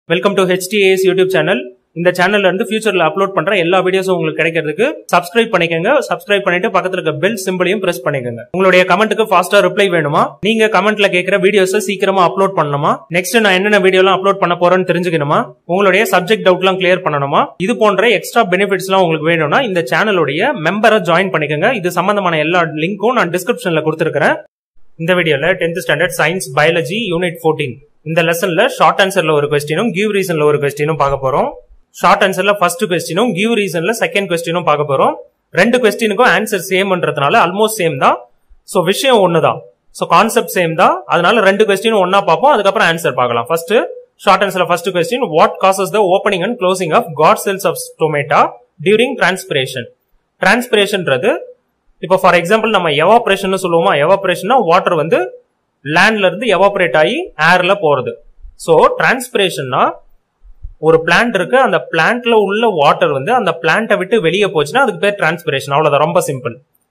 welcome to HTAS YouTube channel இந்த சேனல்ல இருந்து ஃபியூச்சர்ல அப்லோட் பண்ற எல்லா வீடியோஸும் உங்களுக்கு கிடைக்கிறதுக்கு சப்ஸ்கிரைப் பண்ணிக்கோங்க சப்ஸ்கிரைப் பண்ணிட்டு பக்கத்துல இருக்க பெல் சிம்பிளையும் பிரஸ் பண்ணிக்கோங்க உங்களுடைய கமெண்ட்டுக்கு ஃபாஸ்டா ரிப்ளை வேணுமா நீங்க கமெண்ட்ல கேட்கிற வீடியோஸ் சீக்கிரமா அப்லோட் பண்ணணுமா நெக்ஸ்ட் நான் என்னென்ன வீடியோலாம் அப்லோட் பண்ண போறேன்னு தெரிஞ்சுக்கணுமா உங்களுடைய சப்ஜெக்ட் டவுட்லாம் கிளியர் பண்ணணுமா இது போன்ற எக்ஸ்ட்ரா பெனிஃபிட்ஸ்லாம் உங்களுக்கு வேணும்னா இந்த சேனலுடைய மெம்பரை ஜாயின் பண்ணிக்கோங்க இது சம்பந்தமான எல்லா லிங்க்கும் நான் டிஸ்கிரிப்ஷன்ல கொடுத்துருக்கேன் இந்த வீடியோல 10th standard science biology unit 14 இந்த லெசன்ல ஷார்ட் ஆன்சர்ல ஒரு கொஸ்டினும் கிவ் ரீசன்ல ஒரு கொஸ்டினும் பார்க்க போறோம் ஷார்ட் ஆன்சர்ல ஃபர்ஸ்ட் கொஸ்டினும் கிவ் ரீசன்ல செகண்ட் கொஸ்டினும் பார்க்க போறோம் ரெண்டு கொஸ்டினுக்கும் ஆன்சர் சேம்ன்றதுனால ஆல்மோஸ்ட் சேம் தான் சோ விஷயம் ஒண்ணுதான் சோ கான்செப்ட் சேம் தான் அதனால ரெண்டு கொஸ்டினும் ஒன்னா பார்ப்போம் அதுக்கப்புறம் ஆன்சர் பார்க்கலாம் ஃபர்ஸ்ட் ஷார்ட் ஆன்சர்ல first question what causes the opening and closing of guard cells of stomata during transpiration டிரான்ஸ்பிரேஷன்ன்றது இப்போ ஃபார் எக்ஸாம்பிள் நம்ம எவாபரேஷன் சொல்லுவோமா எவாபரேஷன்னா வாட்டர் வந்து லேண்ட்ல இருந்து எவாபரேட் ஆகி ஏர்ல போறது ஸோ டிரான்ஸ்பிரேஷன்னா ஒரு பிளான்ட் இருக்கு அந்த பிளான்ட்ல உள்ள வாட்டர் வந்து அந்த பிளான்ட்டை விட்டு வெளியே போச்சுன்னா அதுக்கு பேர் டிரான்ஸ்பிரேஷன் அவ்வளவுதான் ரொம்ப சிம்பிள்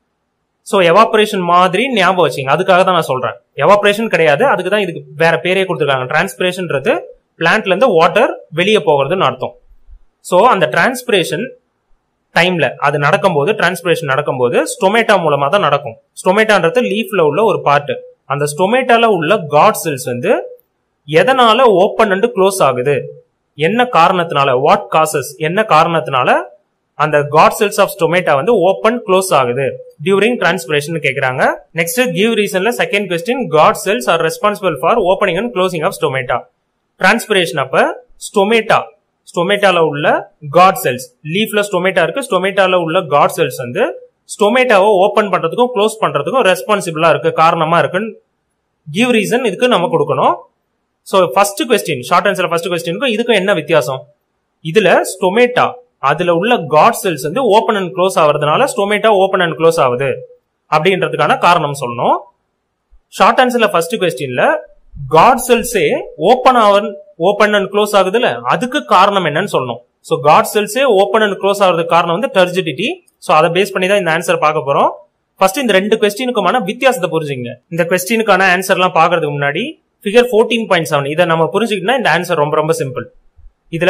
ஸோ எவாபரேஷன் மாதிரி ஞாபகம் வச்சுங்க அதுக்காக தான் நான் சொல்றேன் எவாபரேஷன் கிடையாது அதுக்கு தான் இதுக்கு வேற பேரே கொடுத்துருக்காங்க டிரான்ஸ்பிரேஷன்ன்றது பிளான்ட்ல இருந்து வாட்டர் வெளியே போகிறதுன்னு அர்த்தம் ஸோ அந்த டிரான்ஸ்பிரேஷன் டைம்ல அது நடக்கும்போது டிரான்ஸ்பிரேஷன் நடக்கும்போது ஸ்டொமேட்டா மூலமா தான் நடக்கும் ஸ்டொமேட்டான்றது லீஃப்ல உள்ள ஒரு பார்ட் அந்த ஸ்டொமேட்டால உள்ள காட் செல்ஸ் வந்து எதனால ஓப்பன் அண்ட் க்ளோஸ் ஆகுது என்ன காரணத்தினால வாட் காசஸ் என்ன காரணத்தினால அந்த காட் செல்ஸ் ஆஃப் ஸ்டொமேட்டா வந்து ஓப்பன் க்ளோஸ் ஆகுது டியூரிங் டிரான்ஸ்பிரேஷன் கேக்குறாங்க நெக்ஸ்ட் கிவ் ரீசன்ல second question guard cells are responsible for opening and closing of stomata transpiration அப்ப ஸ்டொமேட்டா ஸ்டொமேட்டால உள்ள காட் செல்ஸ் லீஃப்ல ஸ்டொமேட்டா இருக்கு ஸ்டொமேட்டால உள்ள காட் செல்ஸ் வந்து ஸ்டொமேட்டாவை ஓபன் பண்றதுக்கும் க்ளோஸ் பண்றதுக்கும் ரெஸ்பான்சிபிளா இருக்கு காரணமா இருக்குன்னு கிவ் ரீசன் இதுக்கு நம்ம கொடுக்கணும் so first question short answer first கொஸ்டினுக்கும் இதுக்கும் என்ன வித்தியாசம் இதுல ஸ்டொமேட்டா அதுல உள்ள காட் செல்ஸ் வந்து ஓப்பன் அண்ட் க்ளோஸ் ஆகுறதுனால ஸ்டொமேட்டா ஓப்பன் அண்ட் க்ளோஸ் ஆகுது அப்படின்றதுக்கான காரணம் சொல்லணும் ஷார்ட் ஆன்சர்ல ஃபர்ஸ்ட் கொஸ்டின்ல காட் செல்ஸே ஓப்பன் ஆவன் ஓப்பன் அண்ட் க்ளோஸ் ஆகுதுல அதுக்கு காரணம் என்னன்னு சொல்லணும் ஸோ காட் செல்ஸே ஓப்பன் அண்ட் க்ளோஸ் ஆகிறதுக்கு காரணம் வந்து டர்ஜிடிட்டி ஸோ அதை பேஸ் பண்ணி தான் இந்த ஆன்சர் பார்க்க போறோம் ஃபர்ஸ்ட் இந்த ரெண்டு கொஸ்டினுக்குமான வித்தியாசத்தை புரிஞ்சுங்க இந்த கொஸ்டினுக்கான ஆன்சர்லாம் பார்க்கறதுக்கு முன்னாடி ஃபிகர் ஃபோர்டீன் பாயிண்ட் செவன் இதை நம்ம புரிஞ்சுக்கிட்டா இந்த ஆன்சர் ரொம்ப ரொம்ப சிம்பிள் இதுல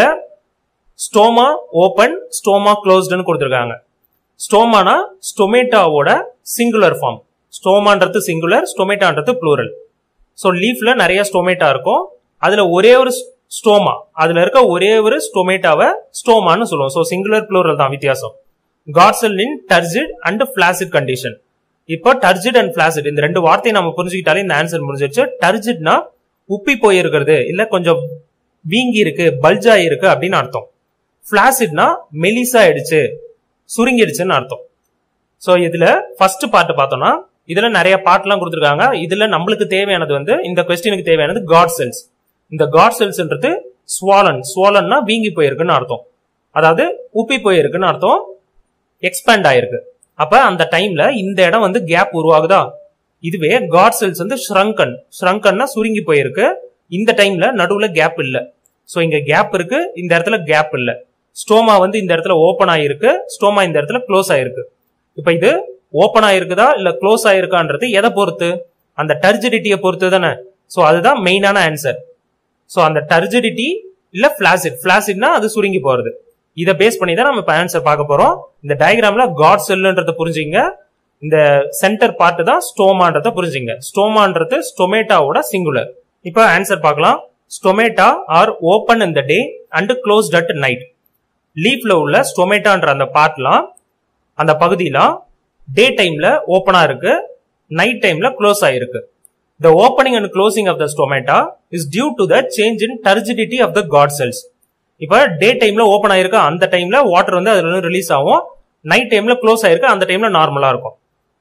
ஸ்டோமா ஓப்பன் ஸ்டோமா க்ளோஸ்டுன்னு கொடுத்துருக்காங்க ஸ்டோமானா ஸ்டொமேட்டாவோட சிங்குலர் ஃபார்ம் ஸ்டோமான்றது சிங்குலர் ஸ்டொமேட்டான்றது ப்ளூரல் ஸோ லீஃப்ல நிறைய ஸ்டொமேட்டா இருக்கும் அதுல ஒரே ஒரு ஸ்டோமா அதுல இருக்க ஒரே ஒரு ஸ்டொமேட்டாவை ஸ்டோமான்னு சொல்லுவோம் ஸோ சிங்குலர் ப்ளூரல் தான் வித்தியாசம் guard cell in turgid and flaccid condition இப்போ டர்ஜிட் அண்ட் பிளாசிட் இந்த ரெண்டு வார்த்தையை நம்ம புரிஞ்சுக்கிட்டாலே இந்த ஆன்சர் முடிஞ்சிருச்சு டர்ஜிட்னா உப்பி போயிருக்கிறது இல்ல கொஞ்சம் வீங்கி இருக்கு பல்ஜா இருக்கு அப்படின்னு அர்த்தம் பிளாசிட்னா மெலிசா ஆயிடுச்சு சுருங்கிடுச்சுன்னு அர்த்தம் ஸோ இதுல ஃபர்ஸ்ட் பார்ட் பார்த்தோம்னா இதுல நிறைய பார்ட்லாம் கொடுத்துருக்காங்க இதுல நம்மளுக்கு தேவையானது வந்து இந்த கொஸ்டினுக்கு தேவையானது காட் செல்ஸ் இந்த காட் செல்ஸ்ன்றது ஸ்வாலன் ஸ்வாலன்னா வீங்கி போயிருக்குன்னு அர்த்தம் அதாவது உப்பி போயிருக்குன்னு அர்த்தம் எக்ஸ்பேண்ட் ஆயிருக்கு அப்ப அந்த டைம்ல இந்த இடம் வந்து கேப் உருவாகுதா இதுவே காட் செல்ஸ் வந்து ஷ்ரங்கன் ஷ்ரங்கன்னா சுருங்கி போயிருக்கு இந்த டைம்ல நடுவுல கேப் இல்ல சோ இங்க கேப் இருக்கு இந்த இடத்துல கேப் இல்ல ஸ்டோமா வந்து இந்த இடத்துல ஓபன் ஆயிருக்கு ஸ்டோமா இந்த இடத்துல க்ளோஸ் ஆயிருக்கு இப்ப இது ஓபன் ஆயிருக்குதா இல்ல க்ளோஸ் ஆயிருக்கான்றது எதை பொறுத்து அந்த டர்ஜிடிட்டியை பொறுத்து தானே சோ அதுதான் மெயினான ஆன்சர் சோ அந்த டர்ஜிடிட்டி இல்ல பிளாசிட் பிளாசிட்னா அது சுருங்கி போறது இதை பேஸ் பண்ணி தான் நம்ம இப்ப ஆன்சர் பார்க்க போறோம் இந்த டயக்ராம்ல காட் செல்லுன்றத புரிஞ்சுங்க இந்த சென்டர் பார்ட் தான் ஸ்டோமான்றத புரிஞ்சுங்க ஸ்டோமான்றது ஸ்டொமேட்டாவோட சிங்குலர் இப்போ ஆன்சர் பார்க்கலாம் stomata are open in the day and closed at night லீஃப்ல உள்ள ஸ்டொமேட்டான்ற அந்த பார்ட்லாம் அந்த பகுதியெல்லாம் டே டைம்ல ஓப்பனா இருக்கு நைட் டைம்ல க்ளோஸ் ஆயிருக்கு the opening and closing of the stomata is due to the change in turgidity of the guard cells இப்ப டே டைம்ல ஓப்பன் ஆயிருக்கு அந்த டைம்ல வாட்டர் வந்து அதுல ரிலீஸ் ஆகும் நைட் டைம்ல க்ளோஸ் ஆயிருக்கு அந்த டைம்ல நார்மலா இருக்கும்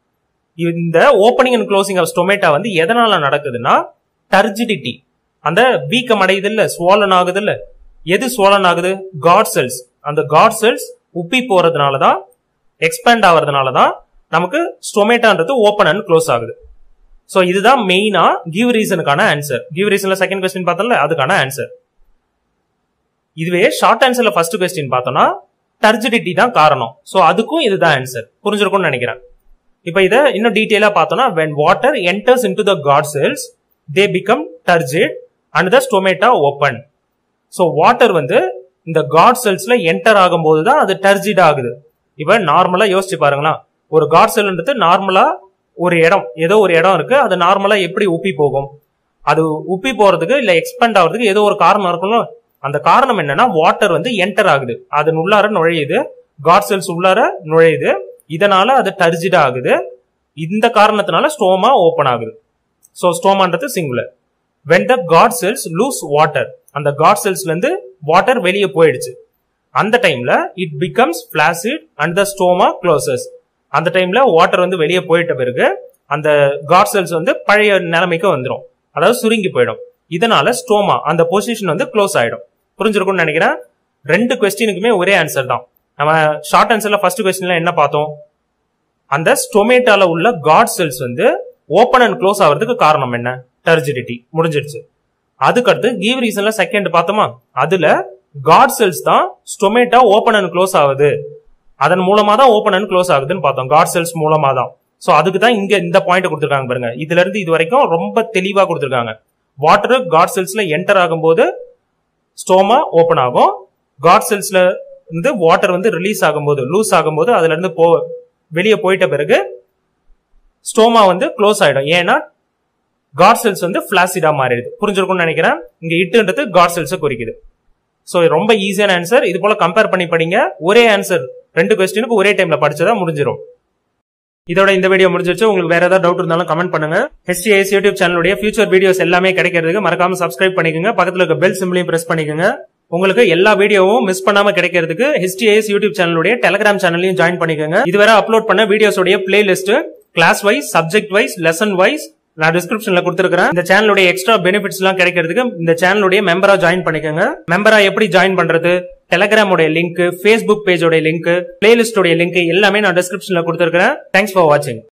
இந்த opening and closing of stomata வந்து எதனால நடக்குதுன்னா டர்ஜிடிட்டி அந்த வீக்கம் அடையுது இல்ல ஸ்வாலன் ஆகுது இல்ல எது ஸ்வாலன் ஆகுது காட் செல்ஸ் அந்த காட் செல்ஸ் உப்பி போறதுனால தான் எக்ஸ்பேண்ட் ஆகிறதுனால தான் நமக்கு ஸ்டொமேட்டான்றது ஓப்பன் அண்ட் க்ளோஸ் ஆகுது ஸோ இதுதான் மெயினா கிவ் ரீசனுக்கான ஆன்சர் கிவ் ரீசன்ல செகண்ட் கொஸ்டின் பார்த்தோம்ல அதுக்கான ஆன்சர் இதுவே ஷார்ட் ஆன்சர்ல ஃபர்ஸ்ட் கொஸ்டின் பார்த்தோம்னா டர்ஜிடிட்டி தான் காரணம் ஸோ அதுக்கும் இதுதான் ஆன்சர் புரிஞ்சிருக்கும்னு நினைக்கிறேன் இப்போ இதை இன்னும் டீட்டெயிலா பார்த்தோம்னா when water enters into the guard cells they become turgid and the stomata open so water வந்து இந்த காட் செல்ஸ்ல என்டர் ஆகும்போது தான் அது டர்ஜிட் ஆகுது இப்ப நார்மலா யோசிச்சு பாருங்களா ஒரு காட் செல்ன்றது நார்மலா ஒரு இடம் ஏதோ ஒரு இடம் இருக்கு அது நார்மலா எப்படி உப்பி போகும் அது உப்பி போறதுக்கு இல்ல எக்ஸ்பெண்ட் ஆகிறதுக்கு ஏதோ ஒரு காரணம் இருக்கும்ல அந்த காரணம் என்னன்னா வாட்டர் வந்து என்டர் ஆகுது அதன் உள்ளார நுழையுது காட் செல்ஸ் உள்ளார நுழையுது இதனால அது டர்ஜிட் ஆகுது இந்த காரணத்தினால ஸ்டோமா ஓபன் ஆகுது ஸோ ஸ்டோமான்றது singular when the guard cells lose water அந்த காட் செல்ஸ்ல இருந்து வாட்டர் வெளியே போயிடுச்சு அந்த டைம்ல it becomes flaccid and the stoma closes அந்த டைம்ல வாட்டர் வந்து வெளியே போயிட்ட பிறகு அந்த காட் செல்ஸ் வந்து பழைய நிலைமைக்கு வந்துடும் அதாவது சுருங்கி போயிடும் இதனால ஸ்டோமா அந்த பொசிஷன் வந்து க்ளோஸ் ஆயிடும் புரிஞ்சிருக்கும்னு நினைக்கிறேன் ரெண்டு கொஸ்டினுக்குமே ஒரே ஆன்சர் தான் நம்ம ஷார்ட் ஆன்சர்ல ஃபர்ஸ்ட் கொஸ்டின்ல என்ன பார்த்தோம் அந்த ஸ்டொமேட்டால உள்ள காட் செல்ஸ் வந்து ஓப்பன் அண்ட் க்ளோஸ் ஆகிறதுக்கு காரணம் என்ன டர்ஜிடிட்டி முடிஞ்சிடுச்சு அதுக்கடுத்து கிவ் ரீசன்ல செகண்ட் பார்த்தோமா அதுல காட் செல்ஸ் தான் ஸ்டொமேட்டா ஓப்பன் அண்ட் க்ளோஸ் ஆகுது அதன் மூலமா தான் ஓப்பன் அண்ட் க்ளோஸ் ஆகுதுன்னு பார்த்தோம் காட் செல்ஸ் மூலமா தான் சோ அதுக்கு தான் இங்க இந்த பாயிண்ட் கொடுத்துருக்காங்க பாருங்க இதுல இருந்து இது வரைக்கும் ரொம்ப தெளிவா கொடுத்துருக்காங்க வாட்டர் காட் செல்ஸ்ல என்டர் ஆகும்போது ஸ்டோமா ஓப்பன் ஆகும் காட் செல்ஸ்ல இருந்து வாட்டர் வந்து ரிலீஸ் ஆகும்போது லூஸ் ஆகும்போது அதுல இருந்து போ வெளியே போயிட்ட பிறகு ஸ்டோமா வந்து க்ளோஸ் ஆயிடும் ஏன்னா காட் செல்ஸ் வந்து பிளாசிடா மாறிடுது புரிஞ்சிருக்கும்னு நினைக்கிறேன் இங்க இட்டுன்றது காட் செல்ஸை குறிக்குது ஸோ ரொம்ப ஈஸியான ஆன்சர் இது போல கம்பேர் பண்ணி படிங்க ஒரே ஆன்சர் ரெண்டு கொஸ்டினுக்கு ஒரே டைம்ல படிச்சதா முடிஞ்சிடும் இதோட இந்த வீடியோ முடிஞ்சிருச்சு உங்களுக்கு வேற ஏதாவது டவுட் இருந்தாலும் கமெண்ட் பண்ணுங்க ஹெச்டிஎஸ் யூடியூப் சேனலுடைய ஃபியூச்சர் வீடியோஸ் எல்லாமே கிடைக்கிறதுக்கு மறக்காம சப்ஸ்கிரைப் பண்ணிக்கோங்க பக்கத்துல இருக்க பெல் சிம்பிளையும் பிரஸ் பண்ணிக்கோங்க உங்களுக்கு எல்லா வீடியோவும் மிஸ் பண்ணாம கிடைக்கிறதுக்கு ஹெச்டிஎஸ் யூடியூப் சேனலுடைய டெலிகிராம் சேனலையும் ஜாயின் பண்ணிக்கோங்க இதுவரை அப்லோட் பண்ண வீடியோஸோடைய playlist class wise subject wise lesson wise நான் டிஸ்கிரிப்ஷன்ல கொடுத்துருக்கேன் இந்த சேனலுடைய எக்ஸ்ட்ரா பெனிஃபிட்ஸ் எல்லாம் கிடைக்கிறதுக்கு இந்த சேனலுடைய மெம்பரா ஜாயின் பண்ணிக்கோங்க மெம்பரா எப்படி ஜாயின் பண்றது டெலகிராமோட லிங்க் ஃபேஸ்புக் பேஜோட லிங்க் பிளேலிஸ்டோட லிங்க் எல்லாமே நான் டிஸ்கிரிப்ஷன்ல கொடுத்துருக்கேன் தேங்க்ஸ் ஃபார் வாட்சிங்